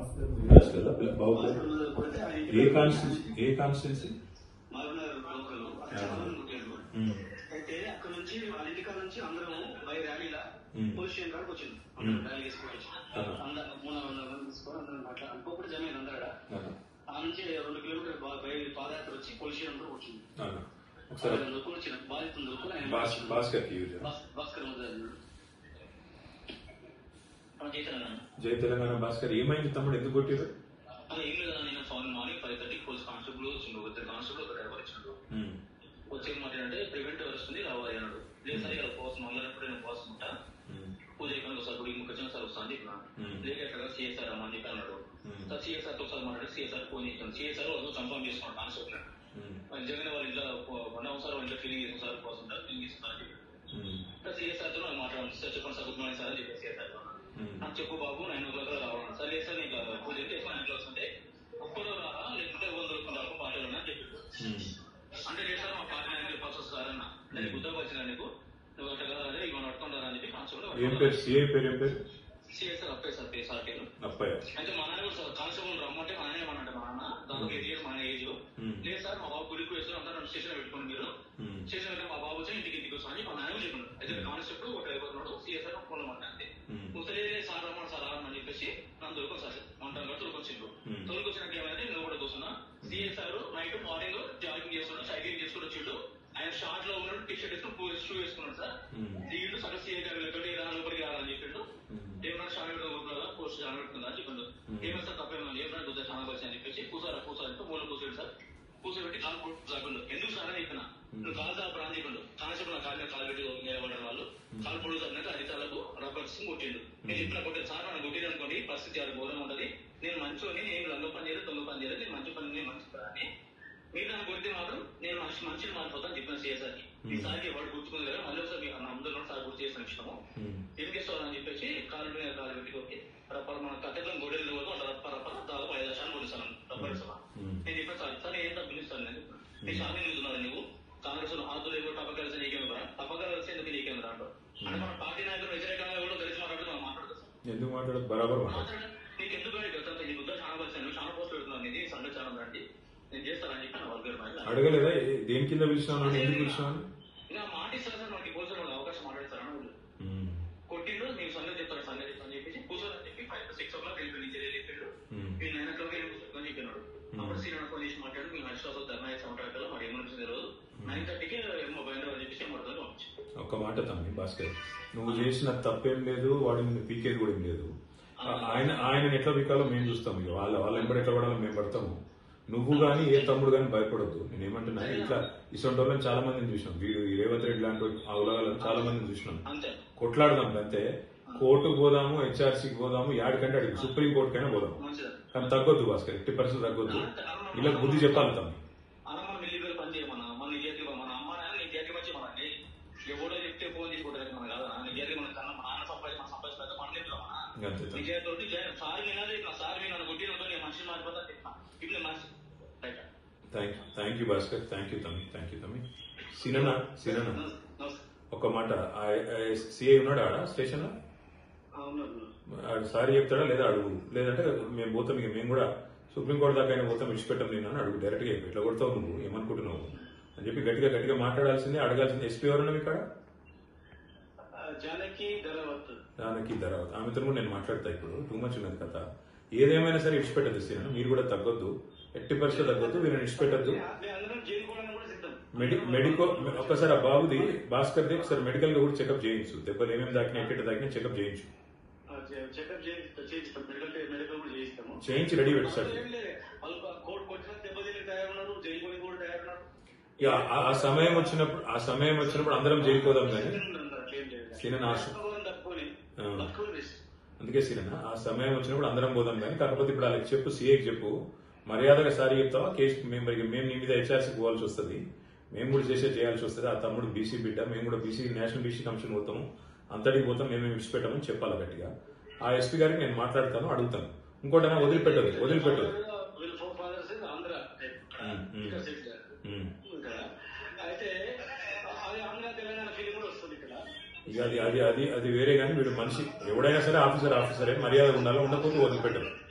విలాస్ కదా బాబు పేరు? ఏ కాన్స్టిట్యూన్సీ ఏ కాన్స్టిట్యున్సీ మహబూబ్నగర్ లోకల్ చాలా మంది పుట్టారు అయితే అక్కడ నుంచి వాళ్ళ ఇంటికాడ నుంచి అందరం బై ర్యాలీలా మ్మ్. పొజిషన్ కాడికి వచ్చింది మ్మ్. ర్యాలీ తీసుకొని వచ్చి ఆహా. అందరం మూడు వందల మంది తీసుకొని అందరం అట్లా అనుకోకుండా జమ అయింది అందరూ ఆ నుంచి రెండు కిలోమీటర్ బై పాదయాత్ర వచ్చి పొజిషన్ అంతా వచ్చింది ఒకసారి దొరుకుని వచ్చిన బాధితులు దొరుకుని ఆయన భాస్ భాస్కర్ కి యూజ్ భాస్- భాస్కర్ మధ్య చేశాను జై తెలంగాణ భాస్కర్ ఏమైంది తమ్ముడు ఎందుకు కొట్టిరు అది ఏం లేదా నేను phone morning five thirty police constable వచ్చిండు ఒక ఇద్దరు కానిస్టేబుల్ ఒక డ్రైవర్ వచ్చిండు వచ్చి ఏం మాట్లాడంటే ప్రివెంట్ వస్తుంది రావాలి అన్నాడు లేదు సరే ఇలా కోసం మళ్ళీ ఎప్పుడు నేను కోసం ఉంటా పూజ అయిపోయిన ఒకసారి గుడి ముఖ సార్ వస్తా అని చెప్పిన Hmm. లేక ఎక్కడ సిఎస్ఆర్ అమ్మని చెప్పి అన్నాడు Hmm. సార్ సిఎస్ఆర్ తో ఒకసారి మాట్లాడి సిఎస్ఆర్ ఫోన్ చేసాను సిఎస్ఆర్ వాళ్ళు కన్ఫర్మ్ చేసుకున్నాడు కానిస్టేబుల్ నిజంగానే వాళ్ళ ఇంట్లో వన్ అవర్ సార్ వాళ్ళ ఇంట్లో క్లీనింగ్ చేసిన సార్ కోసం క్లీనింగ్ చేస్తున్నారు అని చెప్పి సిఎస్ఆర్ తో నాకు మాట్లాడాను సార్ చెప్పండి సార్ గుడ్ మార్నింగ్ సార్ అని చెప్పి సిఎస్ఆర్ నాకు చెప్పు బాబు నేను ఒకరు రావాలి సార్ లేదు సార్ నీకు పూజ అయితే మా ఇంట్లో వస్తుంటే ఒక్కరు రారా లేకుంటే వంద రూపాయలు రాకు పాటలు అని చెప్పి అంటే లేదు సార్ మా పార్టీ నాయకులు చెప్పాల్సి వస్తుంది సార్ అన్న నేను గుద్దకు వచ్చిన నీకు నువ్వు అట్లా కదా అదే ఇవ్వను పట్టుకుంటారా అని చెప్పి ఏం కానిస్టేబుల్ పేరు సిఐ పేరు ఏం పేరు సిఎస్ఆర్ అప్పే సార్ పే సార్ పేరు అప్పయ్య అయితే మా నాన్న కూడా సార్ కానిస్టేబుల్ రమ్మంటే మా నాన్న ఏమన్నాడు మా నాన్న దాదాపు ఎయిట్ ఇయర్స్ మన ఏజ్ Hmm. లేదు సార్ మా బాబు గుడికి వేస్తారు అందరూ నన్ను స్టేషన్ పెట్టుకోండి మీరు Hmm. స్టేషన్ అయితే మా బాబు వచ్చి ఇంటికి ఇంటికి వస్తాను అని మా నాన్న చెప్పాడు అయితే కానిస్టేబుల్ ఒక డ్రైవర్ ఉన్నాడు సిఎస్ఆర్ ఫోన్ అంతే Hmm. ముసలి సార్ రమ్మని సార్ రమ్మని చెప్పేసి నన్ను దొరకదు సార్ వంటలు కూడా తొలకొచ్చిండ్రు Hmm. తొలకొచ్చినాక ఏమైంది నువ్వు కూడా కూర్చున్నా సిఎస్ఆర్ నైట్ మార్నింగ్ జాగింగ్ చేస్తున్నాడు సైక్లింగ్ చేసుకుని వచ్చిండు ఆయన షార్ట్ లో ఉన్నాడు టీ షర్ట్ వేసుకుని షూ వేసుకున్నాడు సార్ Hmm. దిగిండు సగం సీఏ గారు లెక్కటి రా లోపలికి రాలని చెప్పిండు Hmm. ఏమన్నా షార్ట్ ఊరుకున్నా పోస్ట్ జాయిన్ పెట్టుకుందా అని చెప్పిండు Hmm. ఏమైనా సార్ తప్పేమన్నా ఏమన్నా గుద్ద చాలా వచ్చి అని చెప్పేసి కూసారా కూసారంటే మూల కూసాడు సార్ కూసబెట్టి కాలు జాగుండు ఎందుకు సార్ అని చెప్పిన నువ్వు కాలు సాపరా అని చెప్పిండు కానిస్టేబుల్ నా కాలు మీద కాలు పెట్టి నిలబడ్డారు వాళ్ళు కాలు పొడుగు సార్ అది తలకు రబ్బర్ సింగ్ కొట్టిండు నేను ఇట్లా కొట్టాను సార్ నన్ను కొట్టిండు అనుకోండి పరిస్థితి అది ఘోరం ఉంటది నేను మంచోని నేను రంగ పని చేయలేదు దొంగ పని చేయలేదు నేను మంచి పని నేను మంచి పని అని మీరు నన్ను కొడితే మాత్రం నేను మనిషి మనిషిని మారిపోతాను చెప్పిన సిఎస్ఆర్కి ఈ సార్కి వాడు గుర్తుకుంది కదా మళ్ళీ ఒకసారి మీకు అందరూ సార్ గుర్తు చేసిన ఇష్టము Hmm. ఏం చేస్తామని చెప్పేసి కాలు మీద కాలు పెట్టి కొట్టి రప్పర్ మన కట్టెలను గొడవలు పోదు అట్లా రప్ప రప్ప దాదాపు ఐదు లక్షలు కొనిస్తాను రప్పర్ ఇస్తాను Hmm. నేను చెప్పాను సార్ సార్ ఏం తప్పు పిలుస్తాను నేను నీ సార్ నిలుస్తున్నాను నువ్వు కాంగ్రెస్ ఆతులు ఏవో తప్పక కలిసి నీకేమి రా తప్పక కలిసి ఎందుకు నీకేమి రా అంటారు అంటే మన పార్టీ నాయకులు వ్యతిరేకంగా కూడా కలిసి మాట్లాడుతూ మనం మాట్లాడతాం సార్ ఎందుకు మాట్లాడదు బరాబర్ మాట్లాడు మాట్లాడండి. నీకు ఎందుకు అని చెప్తాను నీ బుద్ధ చాలా వచ్చాను చాలా పోస్ట్ పెడుతున్నాను ఇది సండే ఛానల్ రండి నేను చేస్తానని చెప్పి నా వర్గర్ మైండ్ అడగలేదా ఏ- దేని కింద పిలిచినావు అని ఎందుకు పిలిచినావు ఇంకా మాట ఇస్తారు సార్ మనకి పోలీసులు వాళ్ళకి అవకాశం మాట్లాడతారని వాళ్ళు Hmm. కొట్టిండు నేను సంగతి చెప్తాను సంగతి చెప్తాను అని చెప్పేసి కూర్చోని చెప్పి ఫైవ్ సిక్స్ ఓ క్లాక్ వెళ్ళిపోయి నుంచి వెళ్ళిపోయాడు Hmm. నేను నైన్ ఓ క్లాక్ వెళ్ళి కూర్చొని చెప్పినాడు అప్పుడు సీనియర్ ఫోన్ చేసి మాట్లాడి మీ హర్షాసు ధర్నా చేసి మాట్లాడతారు మరి ఏమనిపించింది తెలియదు నైన్ థర్టీకి ఏమో బయట అని చెప్పేసి మాట్లాడుతూ పంపించి ఒక్క మాట తమ్మి భాస్కర్ నువ్వు చేసిన తప్పేం లేదు వాడి మీద పీకేది కూడా ఏం లేదు ఆ- ఆయన ఆయన ఎట్లా పీకాలో మేము చూస్తాం ఇక వాళ్ళ వాళ్ళ ఎంబడి ఎట్లా పడాలో మేము పడతాము నువ్వు గానీ ఏ తమ్ముడు గానీ భయపడొద్దు నేను ఏమంటున్నా ఇట్లా ఇటువంటి వాళ్ళని చాలా మందిని చూసినాం వీడు ఈ రేవంత్ రెడ్డి లాంటి అవలగాలను చాలా మందిని చూసినాం అంతే కొట్లాడదాం అంతే కోర్టుకు పోదాము హెచ్ఆర్సీకి పోదాము యాడికంటే అడిగి సుప్రీం కోర్టుకైనా పోదాం మంచిది కానీ తగ్గొద్దు భాస్కర్ ఎట్టి పరిస్థితి తగ్గొద్దు ఇలా బుద్ధి చెప్పాలి తమ్మి అన్న మన మిల్లి పేరు పని చేయమన్నా మన నీ చేతికి మన అమ్మ నాన్న నీ చేతికి వచ్చి మన ఎవడో చెప్తే ఫోన్ చేసి కొట్టలేదు మన కాదు నీ చేతికి మన కన్నా మన నాన్న సంపాదించి మన సంపాదించి పెద్ద మన చెప్తాం ఇంకా అంతే నీ తమ్మి. చేతితోటి జయ- సార్ నేను చెప్పిన సార్ నేను నన్ను కొట్టిన నేను మనిషిని మారిపోతా చెప్పిన ఇప్పుడు మనిషి right thank thank you Bhaskar thank you తమ్మి థ్యాంక్ యూ తమ్మి సిననా సిననా నమస్తే ఒక మాట సిఐ ఉన్నాడు ఆడ స్టేషన్ లో అవును ఆడు సారీ చెప్తాడా లేదా అడుగు లేదంటే మేము పోతాం ఇక మేము కూడా సుప్రీంకోర్టు దాకా అయినా పోతాం విడిచిపెట్టాం నేను అని అడుగు డైరెక్ట్ గా చెప్పు. ఇట్లా కొడతావు నువ్వు ఏమనుకుంటున్నావు అని చెప్పి గట్టిగా గట్టిగా మాట్లాడాల్సిందే అడగాల్సిందే ఎస్పీ ఎవరన్నా ఇక్కడ జానకి ధరవత్ దానికి తర్వాత ఆమెతో కూడా నేను మాట్లాడతా ఇప్పుడు టూ మచ్ ఉన్నది కథ ఏదేమైనా సరే ఇడిచిపెట్టదు సీన మీరు కూడా తగ్గొద్దు ఎట్టి పరిస్థితి తగ్గొద్దు వీళ్ళని ఇడిచిపెట్టద్దు అందరం చేరుకోవడానికి కూడా సిద్ధం మెడి మెడికో ఒక్కసారి ఆ బాబుది భాస్కర్ ది ఒకసారి మెడికల్ గా కూడా చెకప్ చేయించు దెబ్బలు ఏమేమి దాకినా ఎక్కడ దాకినా చెకప్ చేయించు చెకప్ చేయిస్తాం మెడికల్ మెడికల్ కూడా చేయిస్తాము చేయించి రెడీ పెట్టు సార్ ఏం లేదు. వాళ్ళు కోర్టు కొట్టిన దెబ్బతిని తయారున్నారు జైలు కొని కూడా తయారున్నారు ఇక ఆ- ఆ సమయం వచ్చినప్పుడు ఆ సమయం వచ్చినప్పుడు అందరం జైలుకోదాం కానీ అట్లేం లేదు. సీన నాశనం. తక్కువ తక్కువనే. ఆ. తక్కువ risk. అందుకే సీన ఆ సమయం వచ్చినప్పుడు అందరం పోదాం కానీ కాకపోతే ఇప్పుడు వాళ్ళకి చెప్పు సీఏకి చెప్పు మర్యాదగా సారీ చెప్తావా కేసు మేము మరి మేము నీ మీద హెచ్ఆర్సీకి పోవాల్సి వస్తుంది మేము కూడా చేసే చేయాల్సి వస్తుంది ఆ తమ్ముడు బీసీ బిడ్డ మేము కూడా బీసీ నేషనల్ బీసీ కమిషన్ పోతాము అంతటికి పోతాం మేము విడిచిపెట్టామని చెప్పాలి గట్టిగా ఆ ఎస్పీ గారికి నేను మాట్లాడతాను అడుగుతాను ఇంకోటైనా వదిలిపెట్టదు వదిలిపెట్టదు వీళ్ళ four fathers is Andhra type. ఉమ్, ఉమ్. ఇక్కడ settle. ఉమ్. ఇక్కడ. అయితే అది ఆంధ్ర తెలంగాణ ఫీలింగ్ కూడా వస్తుంది ఇక్కడ ఇక అది అది అది అది వేరే కానీ వీడు మనిషి ఎవడైనా సరే ఆఫీసర్ ఆఫీసరే మర్యాద ఉండాలి ఉండకపోతే వదిలిపెట్టరు